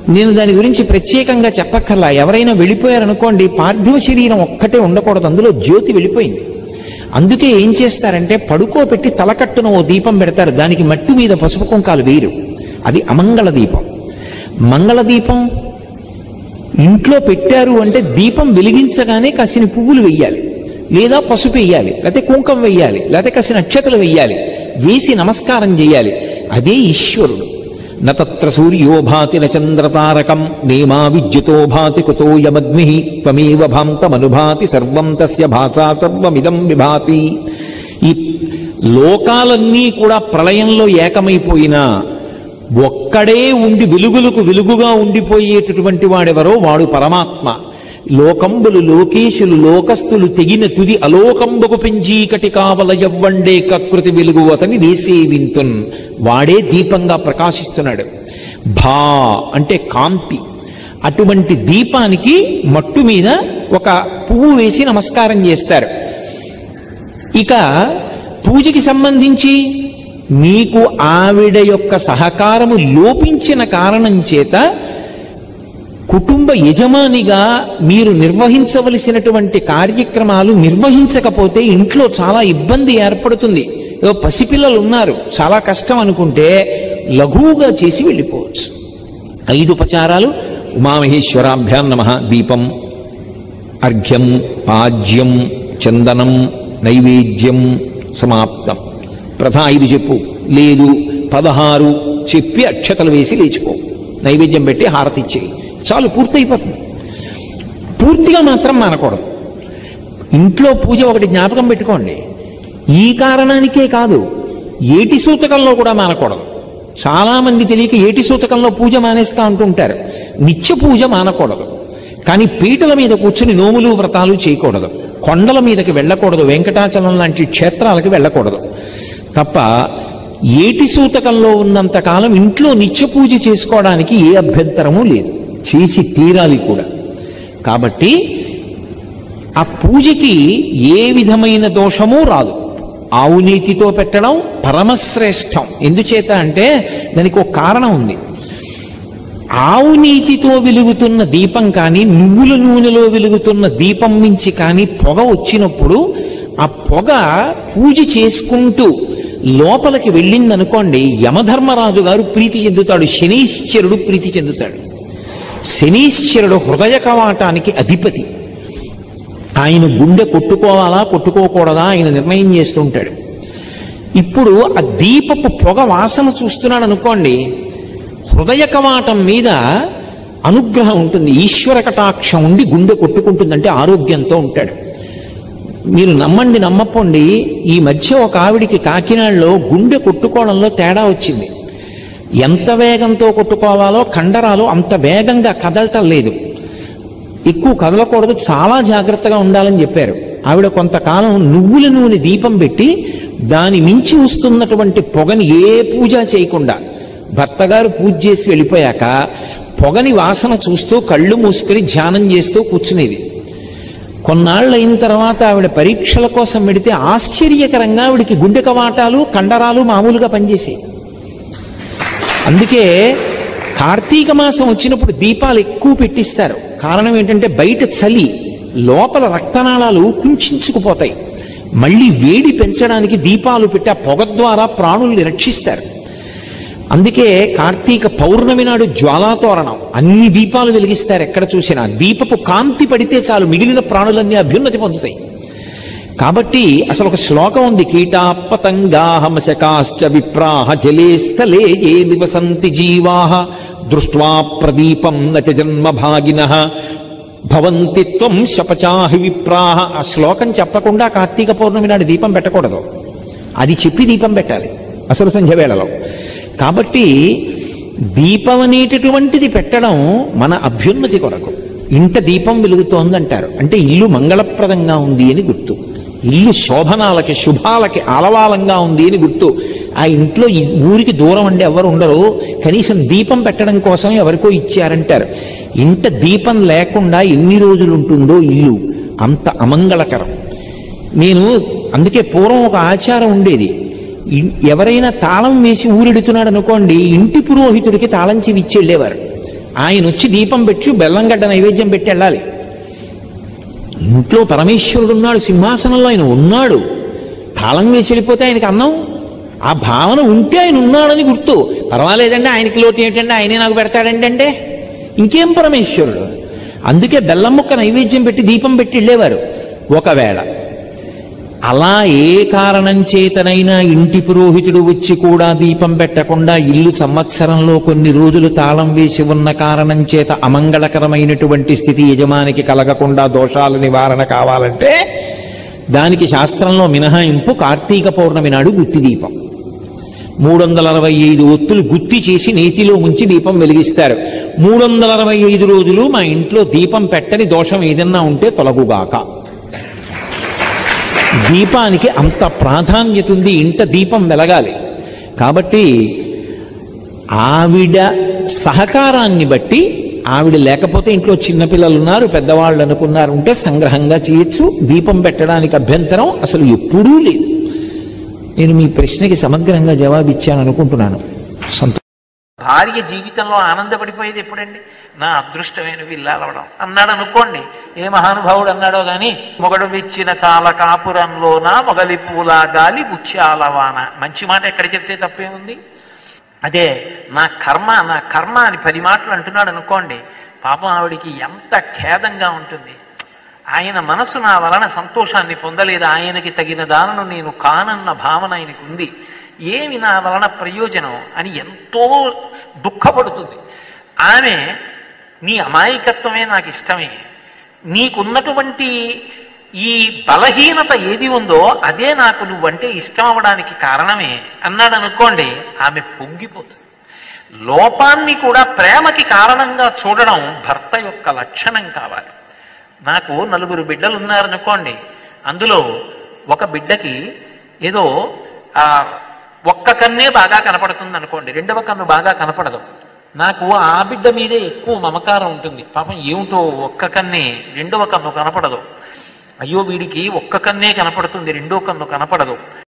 నేను దాని గురించి ప్రత్యేకంగా చెప్పక్కర్లా ఎవరైనా వెళ్ళిపోయారనుకోండి పార్థివ శరీరం ఒక్కటే ఉండకూడదు అందులో జ్యోతి వెళ్ళిపోయింది అందుకే ఏం చేస్తారంటే పడుకోబెట్టి తలకట్టున ఓ దీపం పెడతారు దానికి మట్టి మీద పసుపు కుంకాలు వేయరు అది అమంగళ దీపం మంగళ దీపం ఇంట్లో పెట్టారు అంటే దీపం వెలిగించగానే కసిన పువ్వులు వెయ్యాలి లేదా పసుపు వెయ్యాలి లేకపోతే కుంకం వెయ్యాలి లేకపోతే కసిన నక్షత్రాలు వెయ్యాలి వేసి నమస్కారం చేయాలి అదే ఈశ్వరుడు నత్ర సూర్యో భాతి న చంద్రతారకం నేమా విద్యుతో భాతి కుతో యమగ్ని త్వమేవ భాంతమనుభాతి సర్వం తస్య భాషా సర్వమిదం విభాతి ఈ లోకాలన్నీ కూడా ప్రళయంలో ఏకమైపోయినా ఒక్కడే ఉండి వెలుగులకు వెలుగుగా ఉండిపోయేటటువంటి వాడెవరో వాడు పరమాత్మ లోకంబులు లోకేశులు లోకస్తులు తెగిన తుది అలోకంబకు పెంచీకటి కావల ఎవ్వండే కకృతి వెలుగు అతని వేసే వింతున్ వాడే దీపంగా ప్రకాశిస్తున్నాడు భా అంటే కాంతి అటువంటి దీపానికి మట్టు మీద ఒక పువ్వు వేసి నమస్కారం చేస్తారు ఇక పూజకి సంబంధించి మీకు ఆవిడ యొక్క సహకారము లోపించిన కారణం చేత కుటుంబ యజమానిగా మీరు నిర్వహించవలసినటువంటి కార్యక్రమాలు నిర్వహించకపోతే ఇంట్లో చాలా ఇబ్బంది ఏర్పడుతుంది ఏదో పసిపిల్లలు ఉన్నారు చాలా కష్టం అనుకుంటే లఘువుగా చేసి వెళ్ళిపోవచ్చు ఐదు ఉపచారాలు ఉమామహేశ్వరాభ్యాం నమ దీపం అర్ఘ్యం పాజ్యం చందనం నైవేద్యం సమాప్తం ప్రథ ఐదు చెప్పు లేదు పదహారు చెప్పి అక్షతలు వేసి లేచిపో నైవేద్యం పెట్టి హారతి ఇచ్చేయి చాలు పూర్తయిపోతుంది పూర్తిగా మాత్రం మానకూడదు ఇంట్లో పూజ ఒకటి జ్ఞాపకం పెట్టుకోండి ఈ కారణానికే కాదు ఏటి సూతకంలో కూడా మానకూడదు చాలా మంది తెలియక ఏటి సూతకంలో పూజ మానేస్తా అంటుంటారు నిత్య పూజ మానకూడదు కానీ పీటల మీద కూర్చుని నోములు వ్రతాలు చేయకూడదు కొండల మీదకి వెళ్ళకూడదు వెంకటాచలం లాంటి క్షేత్రాలకి వెళ్ళకూడదు తప్ప ఏటి సూతకంలో ఉన్నంత కాలం ఇంట్లో నిత్య పూజ చేసుకోవడానికి ఏ అభ్యంతరము లేదు చేసి తీరాలి కూడా కాబట్టి ఆ పూజకి ఏ విధమైన దోషము రాదు ఆవు నీతితో పెట్టడం పరమశ్రేష్టం ఎందుచేత అంటే దానికి ఒక కారణం ఉంది ఆవు నీతితో వెలుగుతున్న దీపం కానీ నువ్వుల నూనెలో వెలుగుతున్న దీపం నుంచి కానీ పొగ వచ్చినప్పుడు ఆ పొగ పూజ చేసుకుంటూ లోపలికి వెళ్ళిందనుకోండి యమధర్మరాజు గారు ప్రీతి చెందుతాడు శనీశ్వరుడు ప్రీతి చెందుతాడు శనీశ్వరుడు హృదయ కవాటానికి అధిపతి ఆయన గుండె కొట్టుకోవాలా కొట్టుకోకూడదా ఆయన నిర్ణయం చేస్తుంటాడు ఇప్పుడు ఆ దీపపు పొగ వాసన చూస్తున్నాడు అనుకోండి హృదయ కవాటం మీద అనుగ్రహం ఉంటుంది ఈశ్వర కటాక్షం ఉండి గుండె కొట్టుకుంటుందంటే ఆరోగ్యంతో ఉంటాడు మీరు నమ్మండి నమ్మపోండి ఈ మధ్య ఒక ఆవిడికి కాకినాడలో గుండె కొట్టుకోవడంలో తేడా వచ్చింది ఎంత వేగంతో కొట్టుకోవాలో కండరాలు అంత వేగంగా కదలటం లేదు ఎక్కువ కదలకూడదు చాలా జాగ్రత్తగా ఉండాలని చెప్పారు ఆవిడ కొంతకాలం నువ్వుల నూనె దీపం పెట్టి దాని మించి వస్తున్నటువంటి పొగని ఏ పూజ చేయకుండా భర్త గారు పూజ చేసి వెళ్ళిపోయాక పొగని వాసన చూస్తూ కళ్ళు మూసుకొని ధ్యానం చేస్తూ కూర్చునేది కొన్నాళ్ళు అయిన తర్వాత ఆవిడ పరీక్షల కోసం పెడితే ఆశ్చర్యకరంగా ఆవిడికి గుండె కవాటాలు కండరాలు మామూలుగా పనిచేసాయి అందుకే కార్తీక మాసం వచ్చినప్పుడు దీపాలు ఎక్కువ పెట్టిస్తారు కారణం ఏంటంటే బయట చలి లోపల రక్తనాళాలు కుంచుకుపోతాయి మళ్ళీ వేడి పెంచడానికి దీపాలు పెట్టి ఆ పొగ ద్వారా ప్రాణుల్ని రక్షిస్తారు అందుకే కార్తీక పౌర్ణమి నాడు జ్వాలాతోరణం అన్ని దీపాలు వెలిగిస్తారు ఎక్కడ చూసినా దీపపు కాంతి పడితే చాలు మిగిలిన ప్రాణులన్నీ అభ్యున్నతి పొందుతాయి కాబట్టి అసలు ఒక శ్లోకం ఉంది కీటాపతంగాహమశకాశ్చ విప్రాహ జలే స్థలే ఏ నివసంతి జీవాహ దృష్ట్వా ప్రదీపం నచ జన్మ భాగిన భవంతి త్వం శపచాహి విప్రాహ ఆ శ్లోకం చెప్పకుండా కార్తీక పౌర్ణమి నాడు దీపం పెట్టకూడదు అది చెప్పి దీపం పెట్టాలి అసలు సంధ్య వేళలో కాబట్టి దీపం అనేటటువంటిది పెట్టడం మన అభ్యున్నతి కొరకు ఇంట దీపం వెలుగుతోందంటారు అంటే ఇల్లు మంగళప్రదంగా ఉంది అని గుర్తు ఇల్లు శోభనాలకి శుభాలకి ఆలవాలంగా ఉంది అని గుర్తు ఆ ఇంట్లో ఈ ఊరికి దూరం అండి ఎవరు ఉండరు కనీసం దీపం పెట్టడం కోసం ఎవరికో ఇచ్చారంటారు ఇంట దీపం లేకుండా ఎన్ని రోజులు ఉంటుందో ఇల్లు అంత అమంగళకరం నేను అందుకే పూర్వం ఒక ఆచారం ఉండేది ఇన్- ఎవరైనా తాళం వేసి ఊరెడుతున్నాడు అనుకోండి ఇంటి పురోహితుడికి తాళం చెవి ఇచ్చి వెళ్ళేవారు ఆయన వచ్చి దీపం పెట్టి బెల్లం గడ్డ నైవేద్యం పెట్టి వెళ్ళాలి ఇంట్లో పరమేశ్వరుడు ఉన్నాడు సింహాసనంలో ఆయన ఉన్నాడు తాళం వేసి వెళ్ళిపోతే ఆయనకి అన్నం ఆ భావన ఉంటే ఆయన ఉన్నాడని గుర్తు పర్వాలేదండి ఆయనకి లోటు ఏమిటంటే ఆయనే నాకు పెడతాడంటే అంటే ఇంకేం పరమేశ్వరుడు అందుకే బెల్లం ముక్క నైవేద్యం పెట్టి దీపం పెట్టి వెళ్ళేవారు ఒకవేళ అలా ఏ కారణం చేతనైనా ఇంటి పురోహితుడు వచ్చి కూడా దీపం పెట్టకుండా ఇల్లు సంవత్సరంలో కొన్ని రోజులు తాళం వేసి ఉన్న కారణం చేత అమంగళకరమైనటువంటి స్థితి యజమానికి కలగకుండా దోషాల నివారణ కావాలంటే దానికి శాస్త్రంలో మినహాయింపు కార్తీక పౌర్ణమి నాడు గుత్తి దీపం మూడు వందల అరవై ఐదు ఒత్తులు గుత్తి చేసి నేతిలో ముంచి దీపం వెలిగిస్తారు మూడు వందల అరవై ఐదు రోజులు మా ఇంట్లో దీపం పెట్టని దోషం ఏదన్నా ఉంటే తొలగుగాక దీపానికి అంత ప్రాధాన్యత ఉంది ఇంట దీపం వెలగాలి కాబట్టి ఆవిడ సహకారాన్ని బట్టి ఆవిడ లేకపోతే ఇంట్లో చిన్నపిల్లలు ఉన్నారు పెద్దవాళ్ళు అనుకున్నారు ఉంటే సంగ్రహంగా చేయొచ్చు దీపం పెట్టడానికి అభ్యంతరం అసలు ఎప్పుడూ లేదు నేను మీ ప్రశ్నకి సమగ్రంగా జవాబిచ్చాను అనుకుంటున్నాను సంతో భార్య జీవితంలో ఆనందపడిపోయేది ఎప్పుడండి నా అదృష్టమైన విల్లాలవడం అన్నాడు అనుకోండి ఏ మహానుభావుడు అన్నాడో గాని మొగడు విచ్చిన చాలా కాపురంలోన మొగలి పూల గాలి ముత్యాలవాన మంచి మాట ఎక్కడ చెప్తే తప్పేముంది అదే నా కర్మ నా కర్మ అని పది మాటలు అంటున్నాడు అనుకోండి పాపం ఆవిడికి ఎంత ఖేదంగా ఉంటుంది ఆయన మనసు నా వలన సంతోషాన్ని పొందలేదు ఆయనకి తగిన దానను నేను కానన్న భావన ఆయనకు ఉంది ఏమి నా వలన ప్రయోజనం అని ఎంతో దుఃఖపడుతుంది ఆమె నీ అమాయకత్వమే నాకు ఇష్టమే నీకున్నటువంటి ఈ బలహీనత ఏది ఉందో అదే నాకు నువ్వంటే ఇష్టం అవడానికి కారణమే అన్నాడు అనుకోండి ఆమె పొంగిపోతుంది లోపాన్ని కూడా ప్రేమకి కారణంగా చూడడం భర్త యొక్క లక్షణం కావాలి నాకు నలుగురు బిడ్డలు ఉన్నారనుకోండి అందులో ఒక బిడ్డకి ఏదో ఆ ఒక్క కన్నే బాగా కనపడుతుంది అనుకోండి రెండవ కన్ను బాగా కనపడదు నాకు ఆ బిడ్డ మీదే ఎక్కువ మమకారం ఉంటుంది పాపం ఏమిటో ఒక్క కన్నే రెండవ కన్ను కనపడదు అయ్యో వీడికి ఒక్క కన్నే కనపడుతుంది రెండో కన్ను కనపడదు